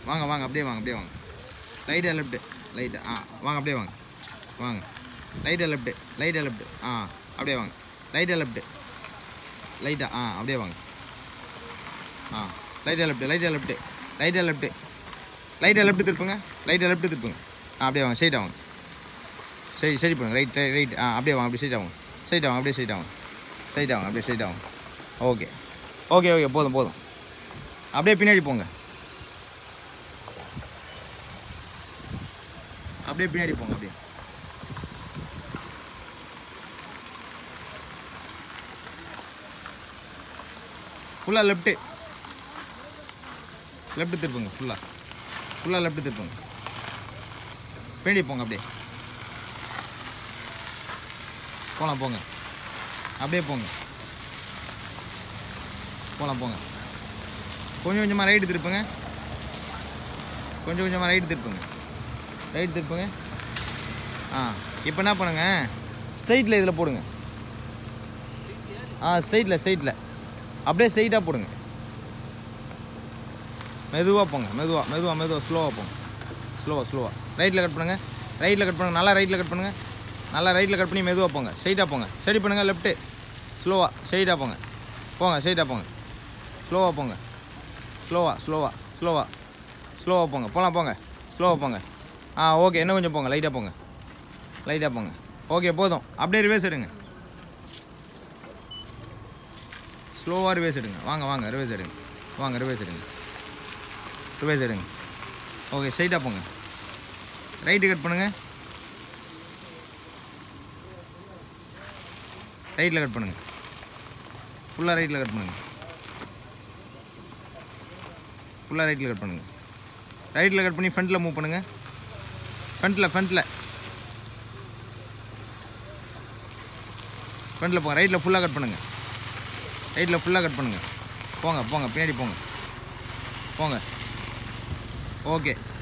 வாங்க வாங்க அப்படியே வாங்க அப்படியே வாங்க லைட்டாக லெஃப்ட்டு லைட்டாக ஆ வாங்க அப்படியே வாங்க வாங்க லைட்டாக லெஃப்ட்டு லைட்டாக லெஃப்ட்டு ஆ அப்படியே வாங்க லைட்டாக லெஃப்ட்டு லைட்டாக ஆ அப்படியே வாங்க ஆ லைட்டாக லெஃப்ட்டு லைட்டாக லெஃப்ட்டு லைட்டாக லெஃப்ட்டு லைட்டாக லெஃப்ட் திருப்புங்க லைட்டாக லெஃப்ட் திருப்புங்க ஆ அப்படியே வாங்க ஸ்ட்ரைட் ஆகும் சரி சரி பண்ணுங்க ரைட் ரைட் ஆ அப்படியே வாங்க அப்படியே ஸ்ட்ரைட் ஆகும் ஸ்ட்ரைட் ஆகும் அப்படியே ஸ்ட்ரைட் ஆகும் ஸ்ட்ரைட் ஆகும் அப்படியே ஸ்ட்ரைட் ஆகும் ஓகே ஓகே ஓகே போதும் போதும் அப்படியே பின்னாடி போங்க அப்படியே பின்னாடி போங்க அப்படியே ஃபுல்லாக லெஃப்ட்டு லெஃப்ட் திருப்புங்க ஃபுல்லாக ஃபுல்லாக லெஃப்ட் திருப்புங்க பின்னாடி போங்க அப்படியே போகலாம் போங்க அப்படியே போங்க போகலாம் போங்க கொஞ்சம் கொஞ்சமாக ரைட்டு திருப்புங்க கொஞ்சம் கொஞ்சமாக ரைட்டு திருப்புங்க ரைட் திருப்புங்க ஆ இப்போ என்ன பண்ணுங்க ஸ்ட்ரைட்டில் இதில் போடுங்க ஆ ஸ்ட்ரைட்டில் ஸ்ட்ரைட்டில் அப்படியே ஸ்ட்ரைட்டாக போடுங்க மெதுவாக போங்க மெதுவாக மெதுவாக மெதுவாக ஸ்லோவாக போங்க ஸ்லோவாக ஸ்லோவாக ரைட்டில் கட் பண்ணுங்கள் ரைட்டில் கட் பண்ணுங்கள் நல்லா ரைட்டில் கட் பண்ணுங்கள் நல்லா ரைட்டில் கட் பண்ணி மெதுவாக போங்க ஸ்ட்ரைட்டாக போங்க ஸ்டடி பண்ணுங்கள் லெஃப்ட்டு ஸ்லோவாக ஸ்ட்ரைட்டாக போங்க போங்க ஸ்ட்ரைட்டாக போங்க ஸ்லோவாக போங்க ஸ்லோவாக ஸ்லோவாக ஸ்லோவாக ஸ்லோவாக போங்க போகலாம் போங்க ஸ்லோவாக போங்க ஆ ஓகே இன்னும் கொஞ்சம் போங்க லைட்டாக போங்க லைட்டாக போங்க ஓகே போதும் அப்படியே ரிவேஸ் எடுங்க ஸ்லோவாக ரிவேஸ் எடுங்க வாங்க வாங்க ரிவேஸ் எடுங்க வாங்க ரிவேஸ் எடுங்க ரிவேஸ் எடுங்க ஓகே ஸ்ட்ரைட்டாக போங்க ரைட்டு கட் பண்ணுங்கள் ரைட்டில் கட் பண்ணுங்கள் ஃபுல்லாக ரைட்டில் கட் பண்ணுங்கள் ஃபுல்லாக ரைட்டில் கட் பண்ணுங்கள் ரைட்டில் கட் பண்ணி ஃப்ரண்ட்டில் மூவ் பண்ணுங்கள் ஃப்ரண்ட்டில் ஃப்ரண்ட்டில் ஃப்ரண்ட்டில் போங்க ரைட்டில் ஃபுல்லாக கட் பண்ணுங்கள் ரைட்டில் ஃபுல்லாக கட் பண்ணுங்கள் போங்க போங்க பின்னாடி போங்க போங்க ஓகே